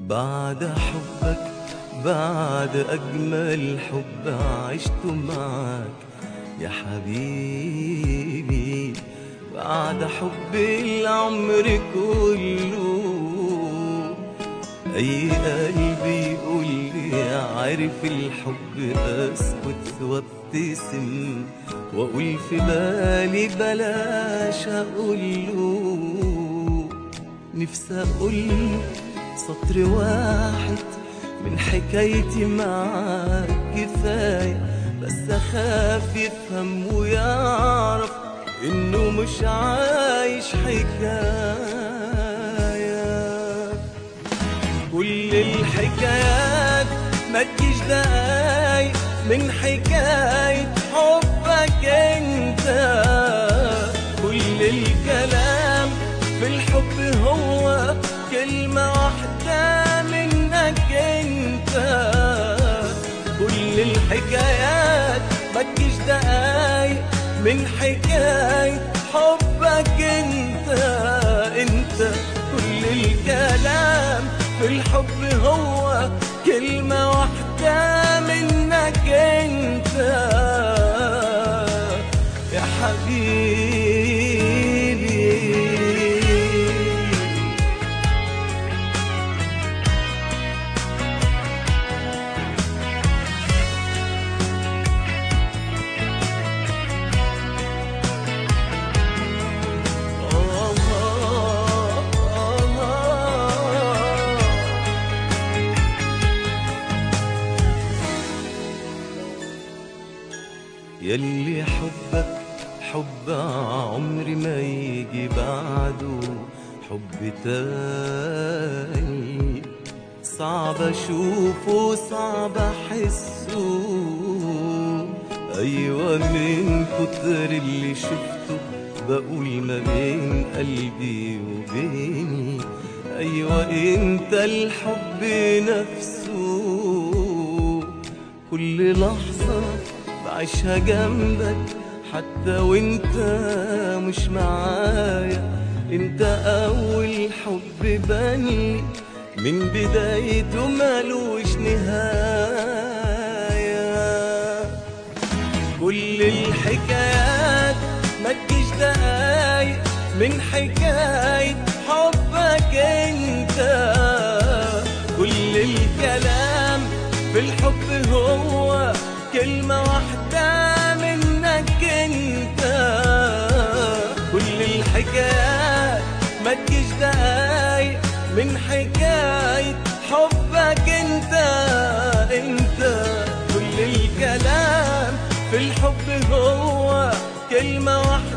بعد حبك بعد أجمل حب عشته معك يا حبيبي بعد حب العمر كله أي قلبي يقول لي عارف الحب أسكت وابتسم وأقول في بالي بلاش أقوله نفسي أقول سطر واحد من حكايتي معاك كفاية بس أخاف يفهم ويعرف إنه مش عايش حكاية كل الحكايات ما تجيش دقايق من حكاية حبك انت كل الكلام في الحب هو كلمة واحدة منك انت كل الحكايات ما تجيش دقايق من حكاية حبك انت انت كل الكلام في الحب هو كلمة واحدة منك انت يا حبيبي يلي حبك حب عمري ما يجي بعده حب تاني صعب اشوفه صعب احسه ايوه من كتر اللي شفته بقول ما بين قلبي وبيني ايوه انت الحب نفسه كل لحظة بعيشها جنبك حتى وانت مش معايا انت اول حب بني من بدايته ملوش نهاية كل الحكايات ما تجيش دقايق من حكاية حبك انت كل الكلام في الحب هو كلمة واحدة منك انت كل الحكايات ما تجيش دقايق من حكاية حبك انت انت كل الكلام في الحب هو كلمة واحدة